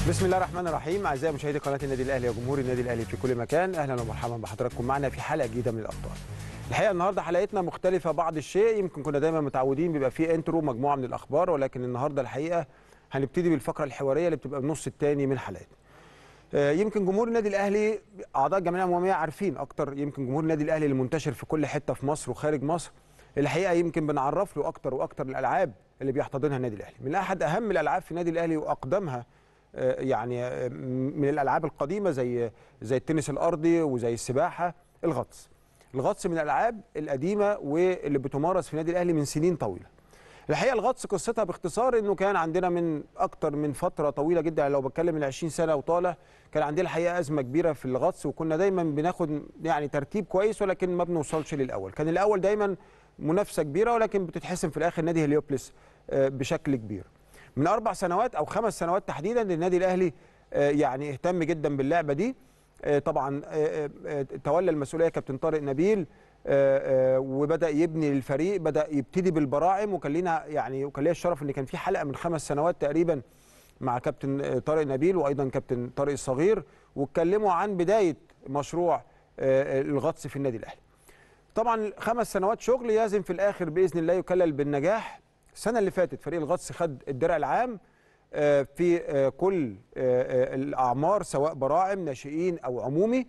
بسم الله الرحمن الرحيم اعزائي مشاهدي قناه النادي الاهلي وجمهور النادي الاهلي في كل مكان اهلا ومرحبا بحضراتكم معنا في حلقه جديده من الابطال الحقيقه النهارده حلقتنا مختلفه بعض الشيء يمكن كنا دايما متعودين بيبقى فيه انترو مجموعه من الاخبار ولكن النهارده الحقيقه هنبتدي بالفقره الحواريه اللي بتبقى النص الثاني من حلقتنا آه، يمكن جمهور النادي الاهلي اعضاء الجمعيه العموميه عارفين اكتر يمكن جمهور النادي الاهلي اللي منتشر في كل حته في مصر وخارج مصر الحقيقه يمكن بنعرف له اكتر واكتر الالعاب اللي بيحتضنها النادي الاهلي من احد اهم الالعاب في النادي الاهلي واقدمها آه، يعني آه، من الالعاب القديمه زي زي التنس الارضي وزي السباحه الغطس الغطس من الالعاب القديمه واللي بتمارس في النادي الاهلي من سنين طويله الحقيقه الغطس قصتها باختصار انه كان عندنا من اكتر من فتره طويله جدا يعني لو بتكلم من 20 سنه وطالع كان عندنا الحقيقه ازمه كبيره في الغطس وكنا دايما بناخد يعني ترتيب كويس ولكن ما بنوصلش للاول كان الاول دايما منافسه كبيره ولكن بتتحسم في الاخر نادي هليوبلس آه، بشكل كبير من اربع سنوات او خمس سنوات تحديدا النادي الاهلي آه، يعني اهتم جدا باللعبه دي آه، طبعا آه، آه، تولى المسؤوليه كابتن طارق نبيل آه، آه، وبدا يبني الفريق بدا يبتدي بالبراعم وكان لينا يعني وكان ليا الشرف ان كان في حلقه من خمس سنوات تقريبا مع كابتن آه، طارق نبيل وايضا كابتن طارق الصغير واتكلموا عن بدايه مشروع آه، الغطس في النادي الاهلي طبعا خمس سنوات شغل لازم في الاخر باذن الله يكلل بالنجاح السنه اللي فاتت فريق الغطس خد الدرع العام آه، في آه، كل آه، آه، الاعمار سواء براعم ناشئين او عمومي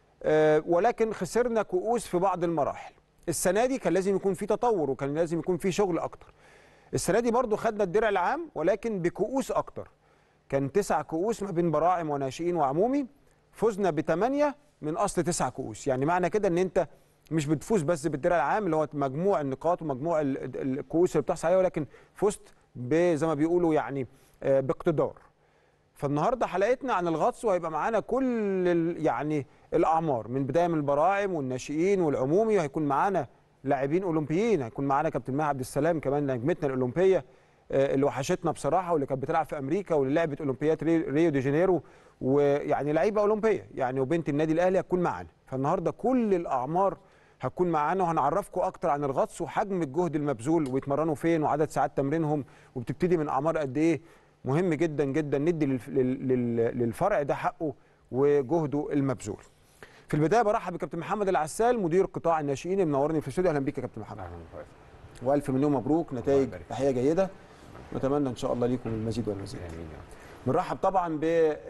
آه، ولكن خسرنا كؤوس في بعض المراحل السنه دي كان لازم يكون في تطور وكان لازم يكون في شغل اكتر السنه دي برضو خدنا الدرع العام ولكن بكؤوس اكتر كان تسع كؤوس ما بين براعم وناشئين وعمومي فزنا بثمانيه من اصل تسع كؤوس يعني معنى كده ان انت مش بتفوز بس بالدرع العام اللي هو مجموع النقاط ومجموع ال- ال- الكؤوس اللي بتحصل عليها ولكن فزت ب- زي ما بيقولوا يعني آه، باقتدار فالنهارده حلقتنا عن الغطس وهيبقى معانا كل ال- يعني الاعمار من بدايه من البراعم والناشئين والعمومي وهيكون معانا لاعبين اولمبيين هيكون معانا كابتن مها عبد السلام كمان نجمتنا الاولمبيه آه، اللي وحشتنا بصراحه واللي كانت بتلعب في امريكا واللي لعبت اولمبياد ري- ريو دي جانيرو ويعني لعيبه اولمبيه يعني وبنت النادي الاهلي هتكون معانا فالنهارده كل الاعمار هتكون معانا وهنعرفكم اكتر عن الغطس وحجم الجهد المبذول ويتمرنوا فين وعدد ساعات تمرينهم وبتبتدي من اعمار قد ايه مهم جدا جدا ندي للف- لل- لل- للفرع ده حقه وجهده المبذول في البدايه برحب بكابتن محمد العسال مدير قطاع الناشئين اللي منورني في الاستوديو اهلا بيك يا كابتن محمد والف مليون مبروك نتائج يبارك فيك. تحيه جيده نتمنى ان شاء الله ليكم المزيد والمزيد امين يا رب. بنرحب طبعا ب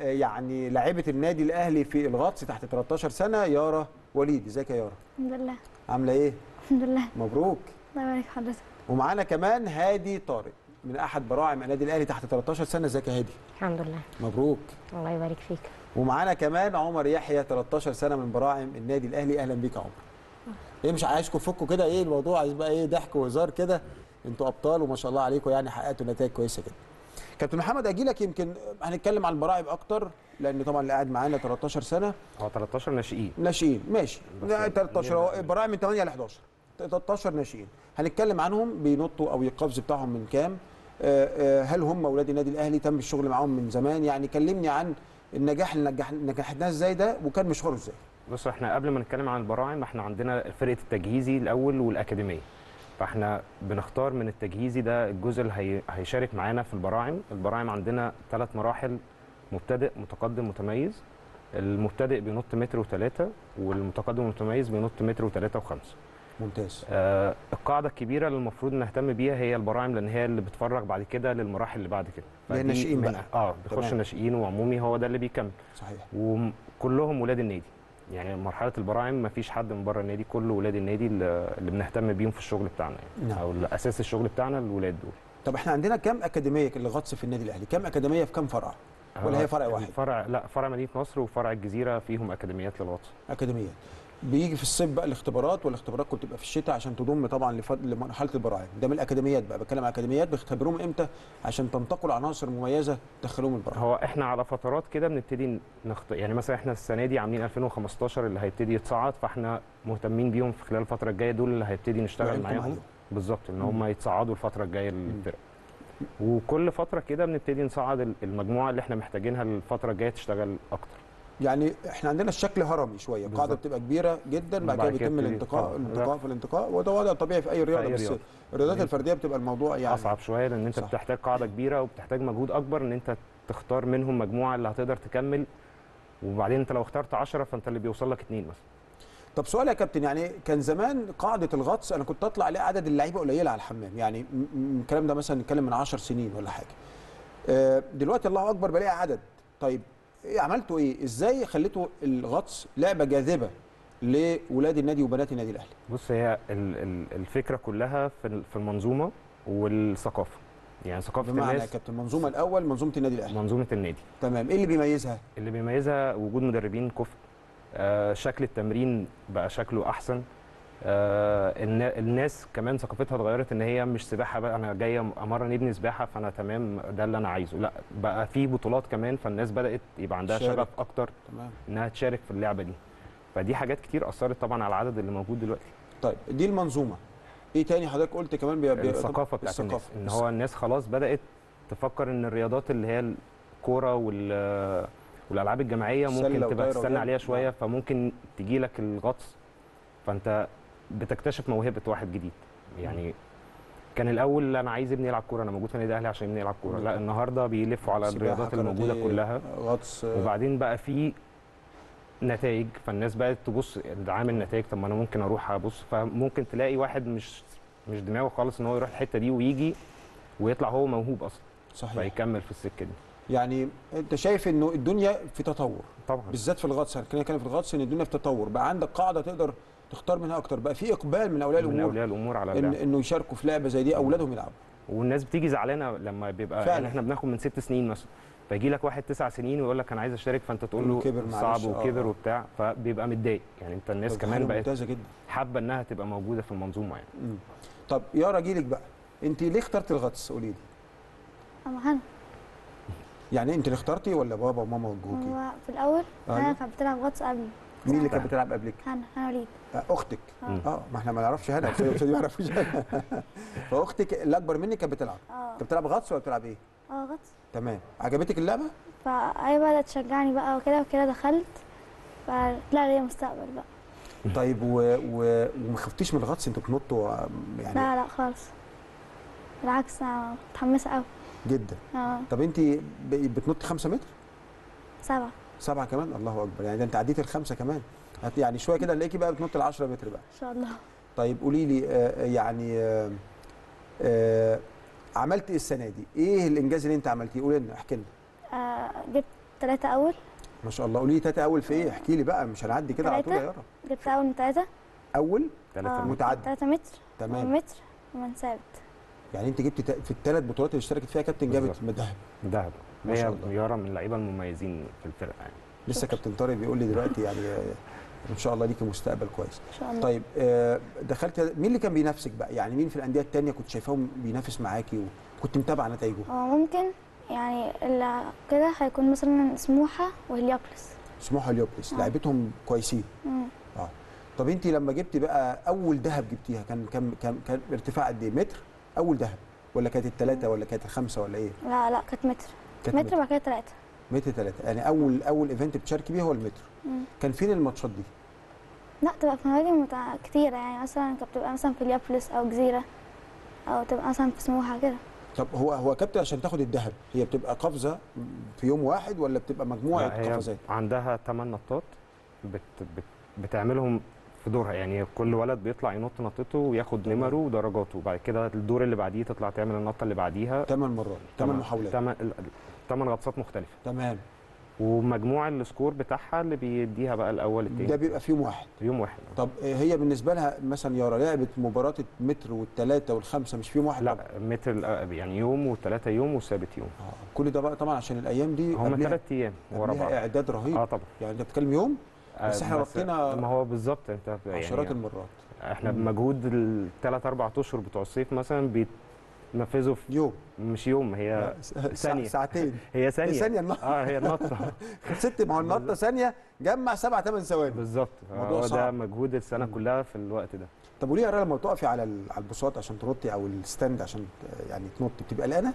يعني لاعبه النادي الاهلي في الغطس تحت 13 سنه يارا وليد ازيك يا يارا الحمد لله عامله ايه الحمد لله مبروك الله يبارك في حضرتك ومعانا كمان هادي طارق من احد براعم النادي الاهلي تحت 13 سنه ازيك يا هادي الحمد لله مبروك الله يبارك فيك ومعانا كمان عمر يحيى 13 سنه من براعم النادي الاهلي اهلا بيك يا عمر ايه مش عايزكم تفكوا كده ايه الموضوع عايز بقى ايه ضحك وهزار كده انتوا ابطال وما شاء الله عليكم يعني حققتوا نتائج كويسه جدا كابتن محمد اجي لك يمكن هنتكلم عن البراعم اكتر لان طبعا اللي قاعد معانا 13 سنه هو 13 ناشئين ناشئين ماشي بس لا، 13 هو يعني- براعم من 8 ل 11 13 ناشئين هنتكلم عنهم بينطوا او القفز بتاعهم من كام آه، آه، هل هم اولاد النادي الاهلي تم الشغل معاهم من زمان يعني كلمني عن النجاح اللي نجح نجحناه ازاي ده وكان مشواره ازاي بص احنا قبل ما نتكلم عن البراعم احنا عندنا فرقه التجهيزي الاول والاكاديميه فاحنا بنختار من التجهيزي ده الجزء اللي هي... هيشارك معانا في البراعم البراعم عندنا ثلاث مراحل مبتدئ متقدم متميز المبتدئ بينط متر وثلاثة والمتقدم والمتميز بينط متر وثلاثة وخمسة ممتاز آه القاعدة الكبيرة اللي المفروض نهتم بيها هي البراعم لأن هي اللي بتفرغ بعد كده للمراحل اللي بعد كده اللي هي فدي الناشئين من- بقى. اه بيخش تمام. ناشئين وعمومي هو ده اللي بيكمل صحيح وكلهم ولاد النادي يعني مرحله البراعم ما فيش حد من بره النادي كله ولاد النادي اللي اللي بنهتم بيهم في الشغل بتاعنا يعني نعم. او اساس الشغل بتاعنا الولاد دول طب احنا عندنا كام اكاديميه للغطس في النادي الاهلي كام اكاديميه في كام فرع ولا هي فرع واحد فرع لا فرع مدينه نصر وفرع الجزيره فيهم اكاديميات للغطس اكاديميه بيجي في الصيف بقى الاختبارات والاختبارات كنت بتبقى في الشتاء عشان تضم طبعا لفض... لمرحله البراعم ده من الاكاديميات بقى بتكلم عن اكاديميات بيختبروهم امتى عشان تنتقل عناصر مميزه تدخلوهم البراعم هو احنا على فترات كده بنبتدي نخط... يعني مثلا احنا السنه دي عاملين 2015 اللي هيبتدي يتصعد فاحنا مهتمين بيهم في خلال الفتره الجايه دول اللي هيبتدي نشتغل وعينكم معاهم عليهم. بالظبط ان هم يتصعدوا الفتره الجايه للفرق وكل فتره كده بنبتدي نصعد ال- المجموعه اللي احنا محتاجينها الفتره الجايه تشتغل اكتر يعني احنا عندنا الشكل هرمي شويه القاعده بالظبط. بتبقى كبيره جدا بعد كده وبعد كده بيتم بتبتدي الانتقاء طبعاً. الانتقاء في الانتقاء وده وضع طبيعي في اي رياضه أي بس رياضة. الرياضات مم. الفرديه بتبقى الموضوع يعني اصعب شويه لان انت صح. بتحتاج قاعده كبيره وبتحتاج مجهود اكبر ان انت تختار منهم مجموعه اللي هتقدر تكمل وبعدين انت لو اخترت 10 فانت اللي بيوصل لك اثنين مثلا طب سؤال يا كابتن يعني كان زمان قاعده الغطس انا كنت اطلع الاقي عدد اللعيبه قليله على الحمام يعني م- م- الكلام ده مثلا نتكلم من 10 سنين ولا حاجه آه، دلوقتي الله اكبر بلاقي عدد طيب إيه عملتوا ايه ازاي خليتوا الغطس لعبه جاذبه لولاد النادي وبنات النادي الاهلي بص هي ال- ال- الفكره كلها في ال- في المنظومه والثقافه يعني ثقافه بمعنى يا الناس كابتن منظومه الاول منظومه النادي الاهلي منظومه النادي تمام ايه اللي بيميزها اللي بيميزها وجود مدربين كفء آه شكل التمرين بقى شكله احسن آه النا- الناس كمان ثقافتها اتغيرت ان هي مش سباحه بقى انا جايه امرن ابني سباحه فانا تمام ده اللي انا عايزه لا بقى في بطولات كمان فالناس بدات يبقى عندها تشارك. شغف اكتر تمام انها تشارك في اللعبه دي فدي حاجات كتير اثرت طبعا على العدد اللي موجود دلوقتي طيب دي المنظومه ايه تاني حضرتك قلت كمان بي... بي... الثقافه بتاعت الناس الثقافة. ان هو الناس خلاص بدات تفكر ان الرياضات اللي هي الكوره وال والالعاب الجماعيه السلة ممكن تبقى والطايرة تستنى وكده. عليها شويه نعم. فممكن تجي لك الغطس فانت بتكتشف موهبه واحد جديد يعني كان الاول انا عايز ابني يلعب كوره انا موجود في النادي الاهلي عشان ابني يلعب كوره لا بالظبط. النهارده بيلفوا على سباحة، الرياضات الموجوده كاراتيه، كلها غطس آه، وبعدين بقى في نتائج فالناس بقت تبص ده عامل نتائج طب ما انا ممكن اروح ابص فممكن تلاقي واحد مش مش دماغه خالص ان هو يروح الحته دي ويجي ويطلع هو موهوب اصلا صحيح فيكمل في السكه دي يعني انت شايف انه الدنيا في تطور طبعا بالذات في الغطس انا كنا نتكلم في الغطس ان الدنيا في تطور بقى عندك قاعده تقدر تختار منها اكتر بقى في اقبال من اولياء من الامور اولياء الامور على إن اللعب انه يشاركوا في لعبه زي دي اولادهم يلعبوا والناس بتيجي زعلانه لما بيبقى فعلا. يعني احنا بناخد من ست سنين مثلا فيجي لك واحد تسع سنين ويقول لك انا عايز اشترك فانت تقول له كبر صعب معلش، آه، وكبر آه. وبتاع فبيبقى متضايق يعني انت الناس طب كمان حاجة بقت ممتازه جدا حابه انها تبقى موجوده في المنظومه يعني مم. طب يارا جيلك بقى انت ليه اخترت الغطس قولي لي أما هنا يعني انت اللي اخترتي ولا بابا وماما وجوكي هو في الأول أيوة. هنا كانت بتلعب غطس قبلي مين اللي كانت بتلعب قبلك هنا هنا وليد آه، اختك اه اه ما احنا ما نعرفش هنا بس دي ما يعرفوش هنا فاختك اللي اكبر منك كانت بتلعب اه كانت بتلعب غطس ولا بتلعب ايه اه غطس تمام عجبتك اللعبه فأي بدأت تشجعني بقى وكده وكده دخلت فطلع لي مستقبل بقى طيب و... و... وما خفتيش من الغطس انتوا بتنطوا آه، يعني لا لا خالص بالعكس أنا متحمسة أوي جدا اه طب انت ب- بتنطي 5 متر سبعة سبعة كمان الله اكبر يعني ده انت عديتي الخمسه كمان هت- يعني شويه كده نلاقيكي بقى بتنطي ال 10 متر بقى إن شاء الله طيب قولي لي آه، يعني آه، آه، عملت ايه السنه دي ايه الانجاز اللي انت عملتيه قولي لنا احكي لنا آه جبت تلاتة أول ما شاء الله قولي لي تاتا اول في ايه احكي لي بقى مش هنعدي كده على طول يا تلاتة؟ يارا جبت أول من تلاتة اول ثلاثة آه. متر. متعدي تلاتة متر تمام ومتر ومن ثابت يعني انت جبت تا- في الثلاث بطولات اللي اشتركت فيها كابتن جابت بالظبط. ذهب دهب ما شاء هي الله. يارا من اللعيبه المميزين في الفرقه يعني لسه كابتن طارق بيقول لي دلوقتي يعني آه، ان شاء الله ليكي مستقبل كويس إن شاء الله طيب آه، دخلت مين اللي كان بينافسك بقى يعني مين في الانديه الثانيه كنت شايفاهم بينافس معاكي وكنت متابعه نتائجه هو ممكن يعني اللي كده هيكون مثلا سموحة وهليوبلس سموحه اليوبلس آه. لعيبتهم كويسين مم. طب انت لما جبت بقى اول ذهب جبتيها كان كان كان, كان ارتفاع قد ايه متر اول ذهب ولا كانت الثلاثه ولا كانت الخمسه ولا ايه لا لا كانت متر كانت متر وبعد كده تلاتة متر ثلاثه يعني اول اول ايفنت بتشاركي بيه هو المتر مم. كان فين الماتشات دي لا تبقى في مواجهة متع... كتيرة يعني مثلا كانت بتبقى مثلا في اليابلس أو جزيرة أو تبقى مثلا في سموحة كده طب هو هو كابتن عشان تاخد الذهب هي بتبقى قفزه في يوم واحد ولا بتبقى مجموعه لا، هي قفزات عندها 8 نطات بت بت بتعملهم في دورها يعني كل ولد بيطلع ينط نطته وياخد نمره ودرجاته وبعد كده الدور اللي بعديه تطلع تعمل النطه اللي بعديها ثمان مرات ثمان محاولات ثمان ثمان غطسات مختلفه تمام ومجموع السكور بتاعها اللي بيديها بقى الاول التاني ده بيبقى في يوم واحد في يوم واحد طب هي بالنسبه لها مثلا يارا لعبت مباراه المتر والثلاثه والخمسه مش في يوم واحد لا طبعا. متر الأ- يعني يوم وثلاثه يوم وثابت يوم آه. كل ده بقى طبعا عشان الايام دي هم قبلها- ثلاث ايام ورا قبلها بعض اعداد رهيب اه طبعا يعني انت بتتكلم يوم بس آه، إحنا ربطنا ما هو بالظبط انت عشرات يعني المرات احنا مم. بمجهود الثلاث اربع اشهر بتوع الصيف مثلا بيتنفذوا في يوم مش يوم هي سا- ثانية. ساعتين هي ثانيه ثانية النط- اه هي النطه ست ما هو النطه ثانيه جمع سبع ثمان ثواني بالظبط موضوع هو ده صعب. مجهود السنه مم. كلها في الوقت ده طب وليه يا رنا لما تقفي على ال- على البساط عشان تنطي او الستاند عشان ت- يعني تنطي بتبقى قلقانه؟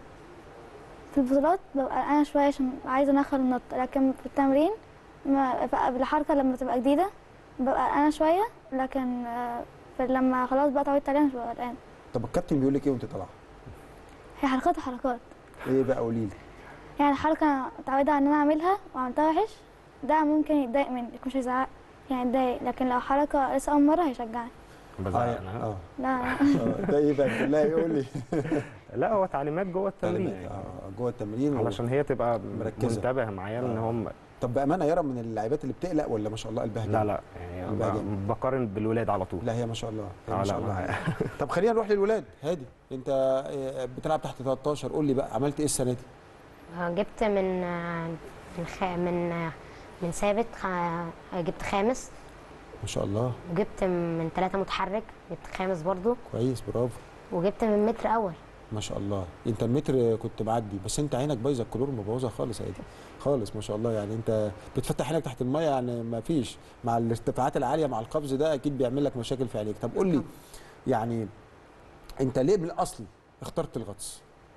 في البطولات ببقى أنا شوية عشان عايزة أنخل النط لكن في التمرين ما بقى الحركة لما تبقى جديدة ببقى أنا شوية لكن آه، في لما خلاص بقى اتعودت عليها مش ببقى قلقانة طب الكابتن بيقول لك ايه وانت طالعه؟ هي حركات وحركات ايه بقى قولي لي؟ يعني الحركة أنا متعودة إن أنا أعملها وعملتها وحش ده ممكن يتضايق مني مش هيزعق يعني يتضايق لكن لو حركة لسه أول مرة هيشجعني بزعق اه انا اه لا آه، ده ايه بقى لا يقول لي لا هو تعليمات جوه التمرين آه، جوه التمرين و- علشان هي تبقى مركزة. منتبهه معايا ان آه. هم طب بامانه يرى من اللاعبات اللي بتقلق ولا ما شاء الله قلبها لا جامد؟ لا يعني قلبها ب- جامد. بقارن بالولاد على طول لا هي ما شاء الله هي آه، ما لا، شاء الله ما- طب خلينا نروح للولاد هادي انت آه، بتلعب تحت 13 قول لي بقى عملت ايه السنه دي جبت من من خ... من من ثابت خ... جبت خامس ما شاء الله وجبت من ثلاثة متحرك جبت خامس برضو كويس برافو وجبت من متر أول ما شاء الله انت المتر كنت معدي بس انت عينك بايظه الكلور مبوظها خالص يا ايدي خالص ما شاء الله يعني انت بتفتح عينك تحت الميه يعني ما فيش مع الارتفاعات العاليه مع القفز ده اكيد بيعمل لك مشاكل في عينيك طب قول لي يعني انت ليه من الاصل اخترت الغطس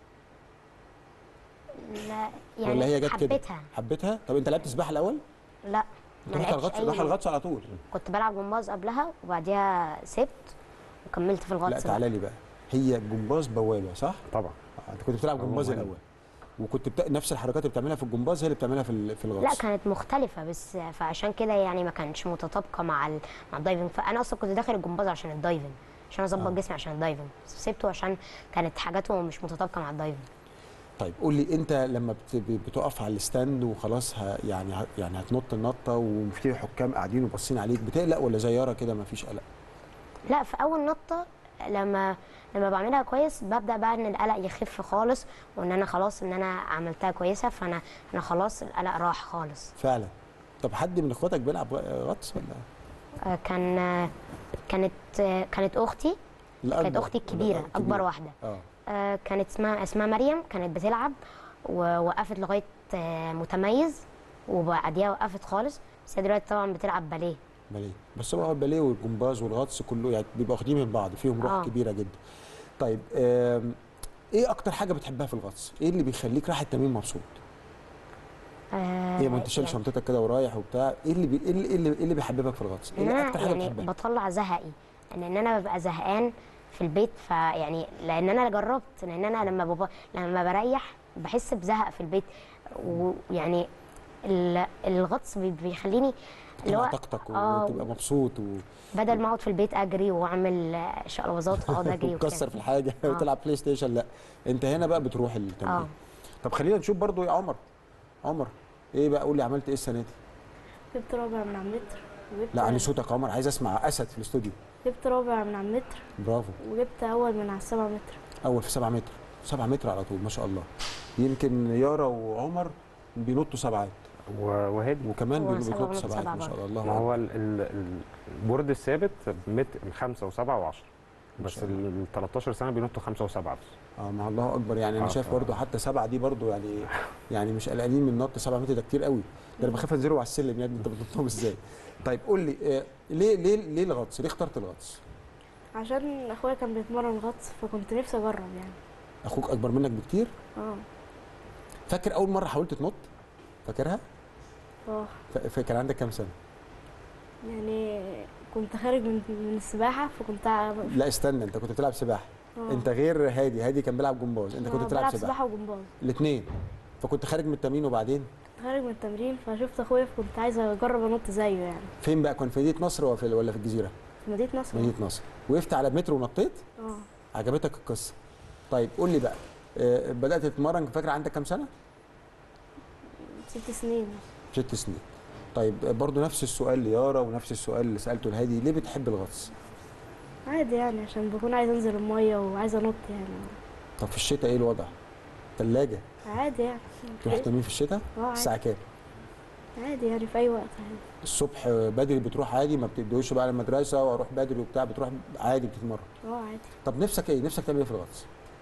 لا يعني ولا هي جت كده حبيتها حبيتها طب انت لعبت سباحه الاول لا انت ما رحت على لعبتش الغطس أي راح الغطس على طول كنت بلعب جمباز قبلها وبعديها سبت وكملت في لا الغطس بقى. تعالى لي بقى هي جمباز بوابه صح طبعا آه، انت كنت بتلعب آه، جمباز مهم. الاول وكنت بتا... نفس الحركات اللي بتعملها في الجمباز هي اللي بتعملها في ال- في الغطس لا كانت مختلفة بس فعشان كده يعني ما كانتش متطابقة مع ال... مع الدايفنج فأنا أصلا كنت داخل الجمباز عشان الدايفنج عشان أظبط آه. جسمي عشان الدايفنج بس سبته عشان كانت حاجاته مش متطابقة مع الدايفنج طيب قول لي انت لما بت... بتقف على الستاند وخلاص ه... يعني ه... يعني هتنط النطه وفي حكام قاعدين وباصين عليك بتقلق ولا زي يارا كده ما فيش قلق لا في اول نطه لما لما بعملها كويس ببدا بقى ان القلق يخف خالص وان انا خلاص ان انا عملتها كويسه فانا انا خلاص القلق راح خالص فعلا طب حد من اخواتك بيلعب غطس ولا آه، كان آه، كانت آه، كانت اختي الأكبر؟ كانت اختي الكبيره الأكبر. اكبر واحده اه آه، كانت اسمها اسمها مريم كانت بتلعب ووقفت لغايه آه، متميز وبعديها وقفت خالص بس هي دلوقتي طبعا بتلعب باليه باليه بس هو الباليه والجمباز والغطس كله يعني بيبقوا واخدين من بعض فيهم روح آه. كبيره جدا طيب آم، ايه اكتر حاجه بتحبها في الغطس ايه اللي بيخليك رايح التمرين مبسوط آه، هي ما انت شايل يعني- شنطتك كده ورايح وبتاع ايه اللي بي... ايه اللي, إيه اللي, إيه اللي بيحببك في الغطس ايه ان اللي انا اكتر حاجه يعني بتحبها بطلع زهقي ان ان انا ببقى زهقان في البيت فيعني لان انا جربت لان انا لما بابا لما بريح بحس بزهق في البيت ويعني ال- الغطس بي- بيخليني اللي تطلع هو طاقتك آه، وتبقى مبسوط بدل ما اقعد في البيت اجري واعمل شقلباظات اقعد اجري وبتاع. وتكسر في الحاجه آه. وتلعب بلاي ستيشن لا انت هنا بقى بتروح التمرين اه طب خلينا نشوف برضو يا عمر عمر ايه بقى قول لي عملت ايه السنه دي جبت رابع من على المتر وجبت لا عن صوتك يا عمر عايز اسمع اسد في الاستوديو جبت رابع من على المتر برافو وجبت اول من على السبعة متر اول في 7 متر 7 متر على طول ما شاء الله يمكن يارا وعمر بينطوا سبعات و- وهادي وكمان هو بينطوا سبعة بينطوا ونص سبعات سبعة ما شاء برضه. الله ما الله هو ال- ال- ال- البورد الثابت متر خمسة وسبعة وعشرة بس شاء الله. ال 13 سنة بينطوا خمسة وسبعة بس اه ما الله اكبر يعني انا آه، شايف آه. برضو حتى سبعه دي برضو يعني يعني مش قلقانين من نط 7 متر ده كتير قوي ده انا بخاف انزله على السلم يعني انت بتنطهم ازاي طيب قول لي آه ليه ليه ليه الغطس ليه اخترت الغطس عشان اخويا كان بيتمرن غطس فكنت نفسي اجرب يعني اخوك اكبر منك بكتير اه فاكر اول مره حاولت تنط فاكرها اه ف- ف- كان عندك كام سنه يعني كنت خارج من من السباحة فكنت ع- لا استنى انت كنت بتلعب سباحه آه. انت غير هادي هادي كان بيلعب جمباز انت كنت آه، بتلعب بلعب سباحه سباحة وجمباز الاثنين فكنت خارج من التمرين وبعدين كنت خارج من التمرين فشفت اخويا فكنت عايزة اجرب انط زيه يعني فين بقى كان في مدينه نصر ولا في ولا في الجزيره في مدينة نصر مدينه نصر وقفت على متر ونطيت اه عجبتك القصه طيب قول لي بقى آه، بدات تتمرن فاكر عندك كام سنه ست سنين ست سنين طيب آه، برضو نفس السؤال ليارا ونفس السؤال اللي سالته لهادي ليه بتحب الغطس عادي يعني عشان بكون عايزة انزل المية وعايزة انط يعني طب في الشتاء ايه الوضع ثلاجه عادي يعني تروح التمرين في الشتاء اه عادي الساعه كام عادي يعني في اي وقت عادي الصبح بدري بتروح عادي ما بتدوش بقى المدرسه واروح بدري وبتاع بتروح عادي بتتمرن اه عادي طب نفسك ايه نفسك تعمل ايه في الغطس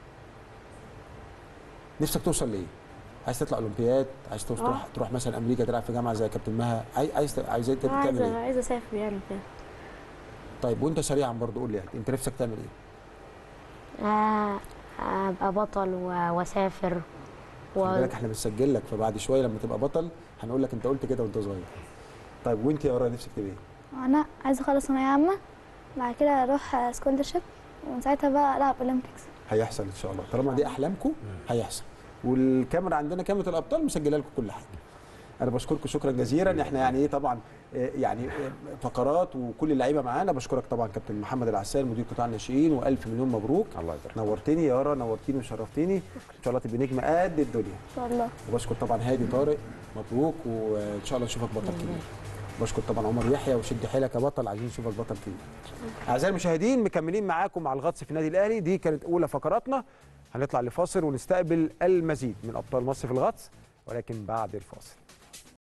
نفسك توصل لايه عايز تطلع اولمبياد عايز توصل آه. تروح تروح مثلا امريكا تلعب في جامعه زي كابتن مها عاي- عايز عايز آه، تعمل عايزة ايه عايزة اسافر يعني كده طيب وانت سريعا برضو قول لي يعني انت نفسك تعمل ايه آه، ابقى بطل و- واسافر خلي و... بالك احنا بنسجل لك فبعد شويه لما تبقى بطل هنقول لك انت قلت كده وانت صغير طيب وانت يا ورا نفسك تبقى ايه انا عايزه اخلص ثانويه عامه بعد كده اروح سكولرشيب ومن ساعتها بقى العب اولمبيكس هيحصل ان شاء الله طالما دي احلامكم هيحصل والكاميرا عندنا كاميرا الابطال مسجله لكم كل حاجه انا بشكركم شكرا جزيلا احنا يعني ايه طبعا آه، يعني آه، فقرات وكل اللعيبه معانا بشكرك طبعا كابتن محمد العسال مدير قطاع الناشئين والف مليون مبروك الله يبارك نورتني يا يارا نورتيني وشرفتيني ان شاء الله تبقي نجمه قد الدنيا ان شاء الله وبشكر طبعا هادي طارق مبروك وان شاء الله نشوفك بطل كبير بشكر طبعا عمر يحيى وشد حيلك يا بطل عايزين نشوفك بطل كبير اعزائي المشاهدين مكملين معاكم مع الغطس في النادي الاهلي دي كانت اولى فقراتنا هنطلع لفاصل ونستقبل المزيد من ابطال مصر في الغطس ولكن بعد الفاصل